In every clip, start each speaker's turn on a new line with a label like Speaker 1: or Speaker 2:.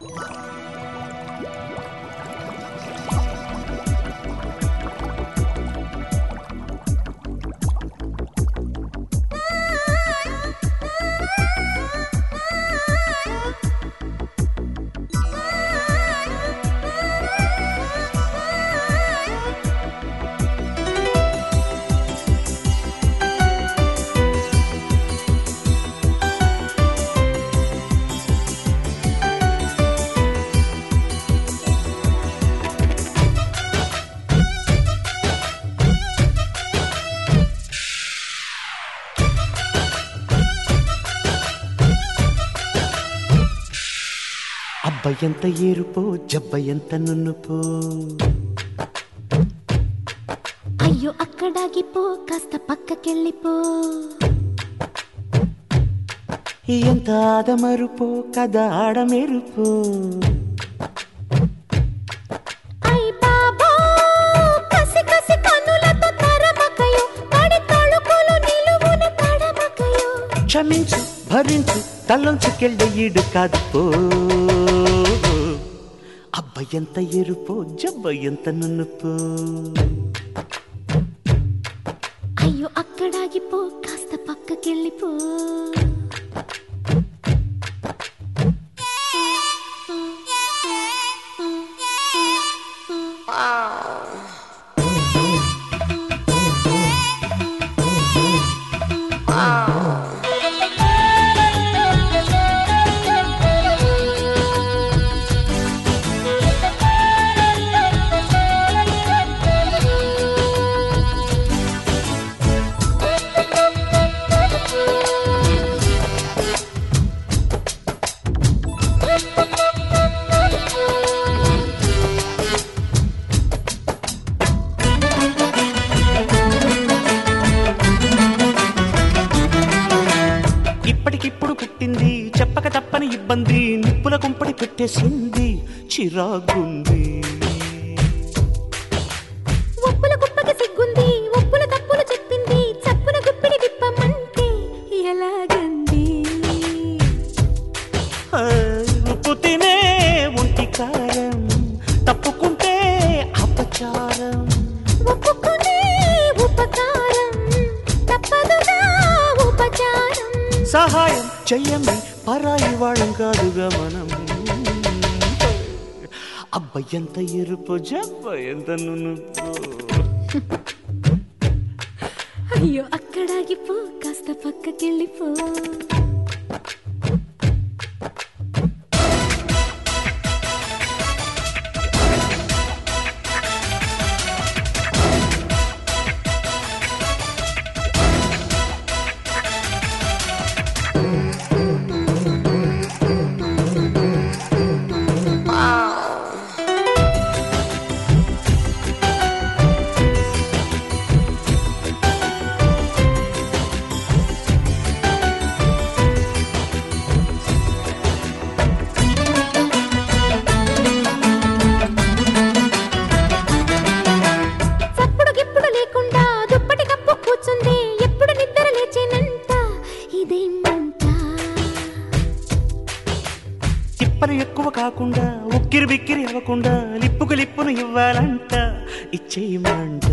Speaker 1: అబ్బ ఎంత ఏరుపో జబ్బ ఎంత నున్నుపో
Speaker 2: అయ్యో అక్కడాగిపో కాస్త పక్కకెళ్ళిపో
Speaker 1: ఎంత ఆదమరుపో కథ ఆడమెరుపో
Speaker 2: అయ్ బాబో కసి కసి కన్నులతో తరమకయో తడి తళుకులు నిలువున తడమకయో
Speaker 1: క్షమించు భరించు తలంచుకెళ్ళే ఈడు కాదు పో అబ్బ ఎంత ఎరుపో జబ్బ ఎంత నున్నుపో
Speaker 2: అయ్యో అక్కడాగిపో కాస్త పక్కకెళ్ళిపో
Speaker 1: ఇప్పటికిప్పుడు పుట్టింది చెప్పక తప్పని ఇబ్బంది నిప్పుల కుంపడి పెట్టేసింది చిరాగుంది
Speaker 2: ఒప్పుల కుప్పకి సిగ్గుంది ఒప్పుల తప్పులు చెప్పింది చప్పున గుప్పిడి విప్పమంటే ఎలాగంది
Speaker 1: ఆ, ఉప్పు తినే ఒంటి కారం తప్పుకుంటే అపచారం
Speaker 2: ఒప్పుకునే ఉపకారం తప్పదుగా ఉపచారం
Speaker 1: సహాయం చెయ్యమి పరాయి వాళ్ళం కాదుగా మనం అబ్బ ఎంత ఎరుపు జబ్బ ఎంత నునుపు
Speaker 2: అయ్యో అక్కడాగిపో కాస్త పక్కకెళ్ళిపో చప్పుడు గిప్పుడు లేకుండా దుప్పటి కప్పు కూర్చుంది ఎప్పుడు నిద్ర లేచేనంట ఇదేమంట
Speaker 1: తిప్పలు ఎక్కువ కాకుండా ఉక్కిరి బిక్కిరి అవ్వకుండా లిప్పుకు లిప్పును ఇవ్వాలంట ఇచ్చేయమంట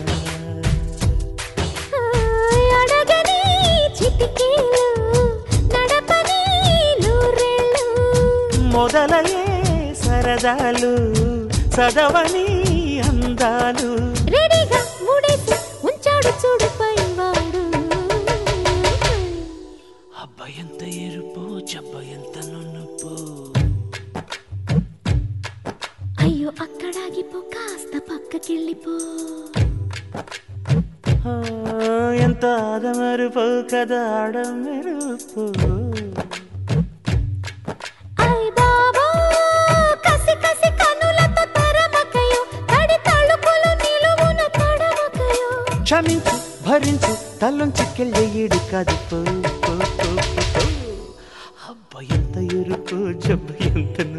Speaker 2: ఆయ్ అడగని చిటికేలు నడపని నూరేళ్ళు
Speaker 1: మొదలయ్యే సరదాలు చదవని అందాలు
Speaker 2: రెడీగా మూడేసి ఉంచాడు చూడు పైవాడు
Speaker 1: అబ్బ ఎంత ఎరుపు జబ్బ ఎంత నునుపు
Speaker 2: అయ్యో అక్కడాగిపో కాస్త పక్కకెళ్ళిపో
Speaker 1: ఆ, ఎంత ఆదమరుపు కదా ఆడమెరుపు
Speaker 2: అయ్ బాబో కసి కసి కనులతో తరమకయో తడి తళుకులు నిలువున తడమకయో
Speaker 1: క్షమించు భరించు తల్లుంచుకెళ్ళే ఈడు కాదు పో, పో, పో, పో, పో. అబ్బ ఎంత ఎరుపు జబ్బ ఎంత